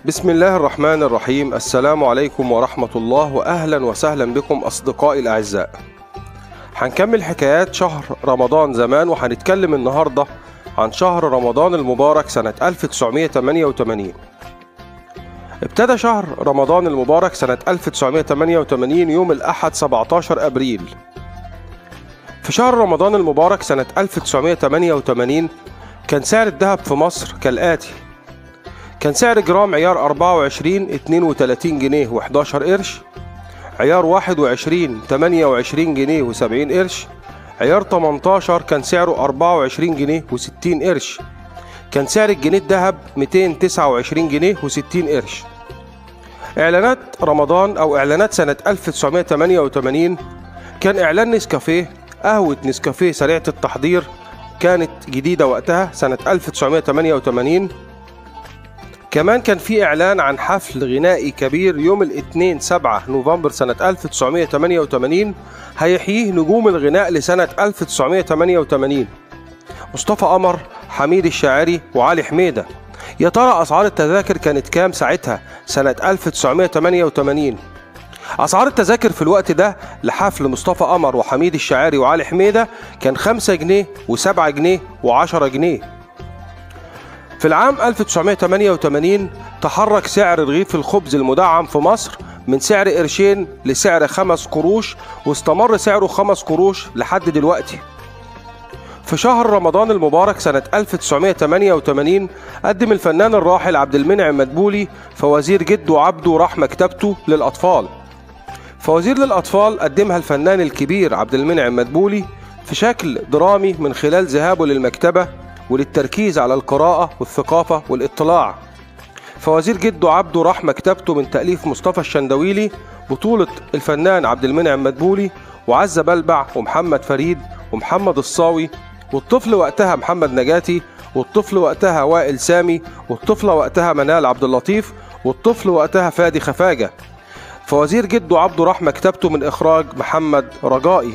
بسم الله الرحمن الرحيم السلام عليكم ورحمة الله وأهلا وسهلا بكم أصدقائي الأعزاء هنكمل حكايات شهر رمضان زمان وهنتكلم النهاردة عن شهر رمضان المبارك سنة 1988 ابتدى شهر رمضان المبارك سنة 1988 يوم الأحد 17 أبريل في شهر رمضان المبارك سنة 1988 كان سعر الذهب في مصر كالآتي كان سعر جرام عيار 24 32 جنيه و11 قرش عيار 21 28 جنيه و70 قرش عيار 18 كان سعره 24 جنيه و60 قرش كان سعر الجنيه الذهب 229 جنيه و60 قرش اعلانات رمضان او اعلانات سنة 1988 كان اعلان نسكافيه قهوة نسكافيه سريعة التحضير كانت جديدة وقتها سنة 1988 كمان كان في إعلان عن حفل غنائي كبير يوم الاثنين 7 نوفمبر سنة 1988 هيحييه نجوم الغناء لسنة 1988 مصطفى قمر حميد الشاعري وعلي حميدة يا ترى أسعار التذاكر كانت كام ساعتها سنة 1988 أسعار التذاكر في الوقت ده لحفل مصطفى قمر وحميد الشاعري وعلي حميدة كان 5 جنيه و7 جنيه و10 جنيه في العام 1988 تحرك سعر رغيف الخبز المدعم في مصر من سعر قرشين لسعر خمس قروش واستمر سعره خمس قروش لحد دلوقتي في شهر رمضان المبارك سنة 1988 قدم الفنان الراحل عبد المنعم مدبولي فوازير جده عبده راح مكتبته للأطفال فوازير للأطفال قدمها الفنان الكبير عبد المنعم مدبولي في شكل درامي من خلال ذهابه للمكتبة وللتركيز على القراءة والثقافة والاطلاع فوازير جده عبده راح مكتبته من تأليف مصطفى الشندويلي بطولة الفنان عبد المنعم مدبولي وعزة بلبع ومحمد فريد ومحمد الصاوي والطفل وقتها محمد نجاتي والطفل وقتها وائل سامي والطفلة وقتها منال عبد اللطيف والطفل وقتها فادي خفاجة فوازير جده عبده راح مكتبته من إخراج محمد رجائي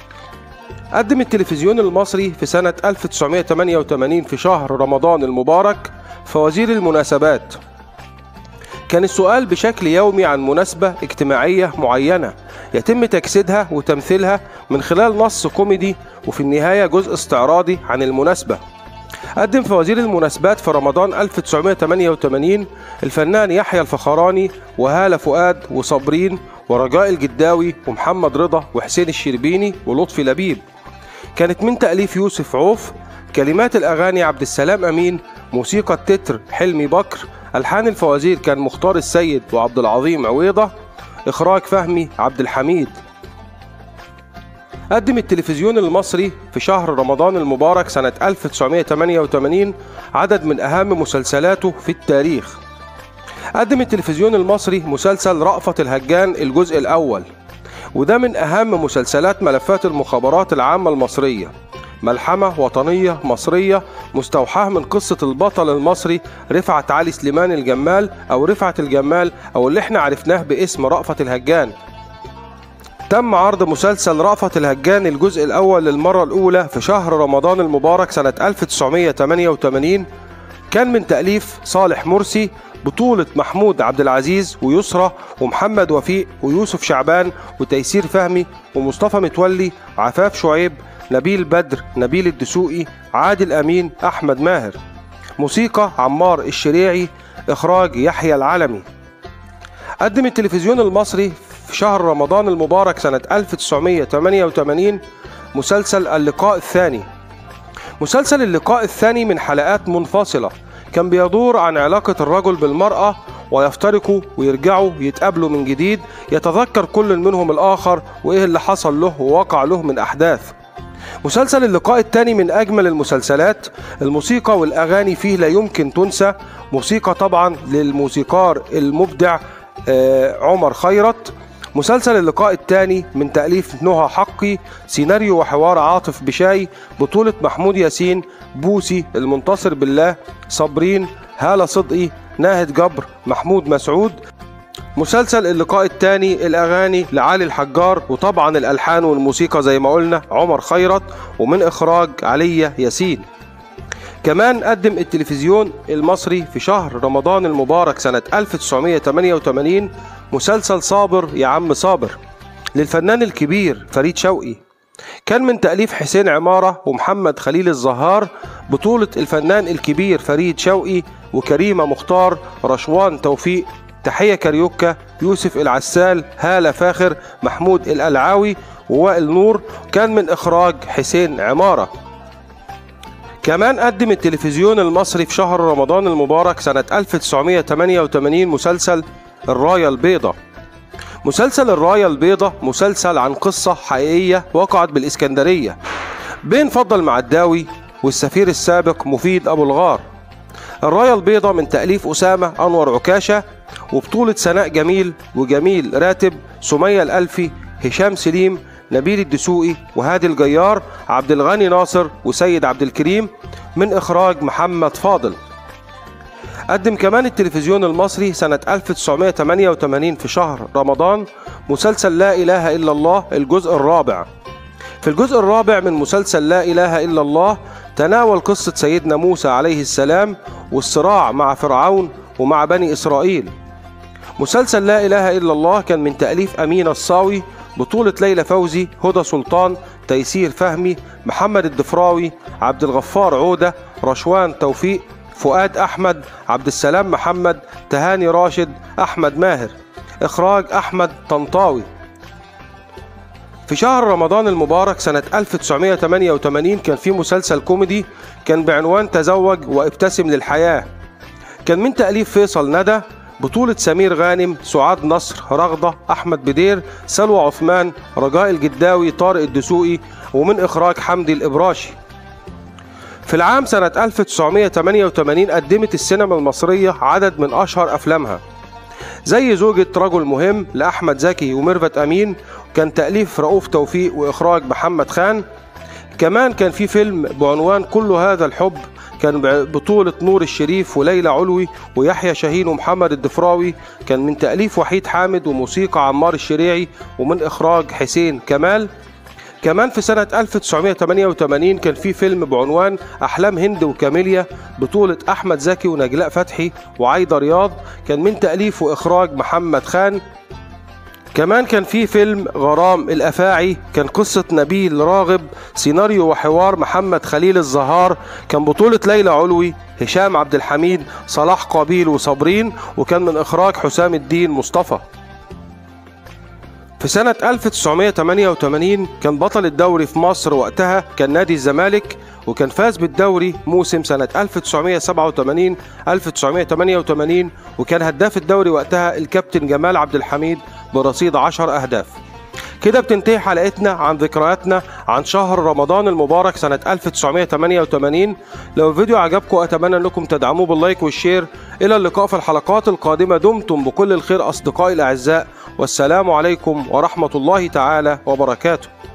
قدم التلفزيون المصري في سنة 1988 في شهر رمضان المبارك فوازير المناسبات كان السؤال بشكل يومي عن مناسبة اجتماعية معينة يتم تجسيدها وتمثيلها من خلال نص كوميدي وفي النهاية جزء استعراضي عن المناسبة قدم فوازير المناسبات في رمضان 1988 الفنان يحيى الفخراني وهالة فؤاد وصابرين ورجاء الجداوي ومحمد رضا وحسين الشربيني ولطفي لبيب كانت من تأليف يوسف عوف كلمات الأغاني عبد السلام أمين موسيقى التتر حلمي بكر ألحان الفوازير كان مختار السيد وعبد العظيم عويضة إخراج فهمي عبد الحميد قدم التلفزيون المصري في شهر رمضان المبارك سنة 1988 عدد من أهم مسلسلاته في التاريخ قدم التلفزيون المصري مسلسل رأفت الهجان الجزء الأول وده من أهم مسلسلات ملفات المخابرات العامة المصرية ملحمة وطنية مصرية مستوحاة من قصة البطل المصري رفعت علي سليمان الجمال أو رفعت الجمال أو اللي احنا عرفناه باسم رأفت الهجان تم عرض مسلسل رأفت الهجان الجزء الأول للمرة الأولى في شهر رمضان المبارك سنة 1988 كان من تأليف صالح مرسي بطولة محمود عبد العزيز ويسرى ومحمد وفيق ويوسف شعبان وتيسير فهمي ومصطفى متولي عفاف شعيب نبيل بدر نبيل الدسوقي عادل أمين أحمد ماهر موسيقى عمار الشريعي إخراج يحيى العلمي قدم التلفزيون المصري في شهر رمضان المبارك سنة 1988 مسلسل اللقاء الثاني مسلسل اللقاء الثاني من حلقات منفصلة كان بيدور عن علاقة الرجل بالمرأة ويفترقوا ويرجعوا يتقابلوا من جديد يتذكر كل منهم الآخر وإيه اللي حصل له ووقع له من أحداث مسلسل اللقاء الثاني من أجمل المسلسلات الموسيقى والأغاني فيه لا يمكن تنسى موسيقى طبعا للموسيقار المبدع عمر خيرت مسلسل اللقاء الثاني من تأليف نهى حقي سيناريو وحوار عاطف بشاي بطولة محمود ياسين بوسي المنتصر بالله صابرين هالة صدقي ناهد جبر محمود مسعود مسلسل اللقاء الثاني الأغاني لعلي الحجار وطبعا الألحان والموسيقى زي ما قلنا عمر خيرت ومن إخراج علي ياسين كمان قدم التلفزيون المصري في شهر رمضان المبارك سنة 1988 مسلسل صابر يا عم صابر للفنان الكبير فريد شوقي كان من تأليف حسين عمارة ومحمد خليل الزهار بطولة الفنان الكبير فريد شوقي وكريمة مختار رشوان توفيق تحية كاريوكا يوسف العسال هالة فاخر محمود الألعاوي ووائل نور كان من إخراج حسين عمارة كمان قدم التلفزيون المصري في شهر رمضان المبارك سنة 1988 مسلسل الراية البيضاء مسلسل الراية البيضاء مسلسل عن قصة حقيقية وقعت بالإسكندرية بين فضل معداوي والسفير السابق مفيد أبو الغار الراية البيضاء من تأليف أسامة أنور عكاشة وبطولة سناء جميل وجميل راتب سمية الألفي هشام سليم نبيل الدسوقي وهادي الجيار عبد الغني ناصر وسيد عبد الكريم من إخراج محمد فاضل قدم كمان التلفزيون المصري سنة 1988 في شهر رمضان مسلسل لا إله إلا الله الجزء الرابع في الجزء الرابع من مسلسل لا إله إلا الله تناول قصة سيدنا موسى عليه السلام والصراع مع فرعون ومع بني إسرائيل مسلسل لا إله إلا الله كان من تأليف أمين الصاوي بطولة ليلى فوزي هدى سلطان تيسير فهمي محمد الدفراوي عبد الغفار عودة رشوان توفيق فؤاد أحمد عبد السلام محمد تهاني راشد أحمد ماهر إخراج أحمد طنطاوي في شهر رمضان المبارك سنة 1988 كان في مسلسل كوميدي كان بعنوان تزوج وابتسم للحياة كان من تأليف فيصل ندى بطولة سمير غانم سعاد نصر رغدة أحمد بدير سلوى عثمان رجاء الجداوي طارق الدسوقي ومن إخراج حمدي الإبراشي في العام سنة 1988 قدمت السينما المصرية عدد من أشهر أفلامها زي زوجة رجل مهم لأحمد زكي وميرفت أمين كان تأليف رؤوف توفيق وإخراج محمد خان كمان كان في فيلم بعنوان كل هذا الحب كان بطولة نور الشريف وليلى علوي ويحيى شاهين ومحمد الدفراوي كان من تأليف وحيد حامد وموسيقى عمار الشريعي ومن إخراج حسين كمال كمان في سنة 1988 كان في فيلم بعنوان أحلام هند وكاميليا بطولة أحمد زكي ونجلاء فتحي وعايدة رياض كان من تأليف وإخراج محمد خان كمان كان في فيلم غرام الأفاعي كان قصة نبيل راغب سيناريو وحوار محمد خليل الزهار كان بطولة ليلى علوي هشام عبد الحميد صلاح قابيل وصابرين وكان من إخراج حسام الدين مصطفى في سنة 1988 كان بطل الدوري في مصر وقتها كان نادي الزمالك وكان فاز بالدوري موسم سنة 1987 1988 وكان هداف الدوري وقتها الكابتن جمال عبد الحميد برصيد 10 أهداف كده بتنتهي حلقتنا عن ذكرياتنا عن شهر رمضان المبارك سنة 1988 لو الفيديو عجبكم أتمنى أنكم تدعموه باللايك والشير إلى اللقاء في الحلقات القادمة دمتم بكل الخير أصدقائي الأعزاء والسلام عليكم ورحمة الله تعالى وبركاته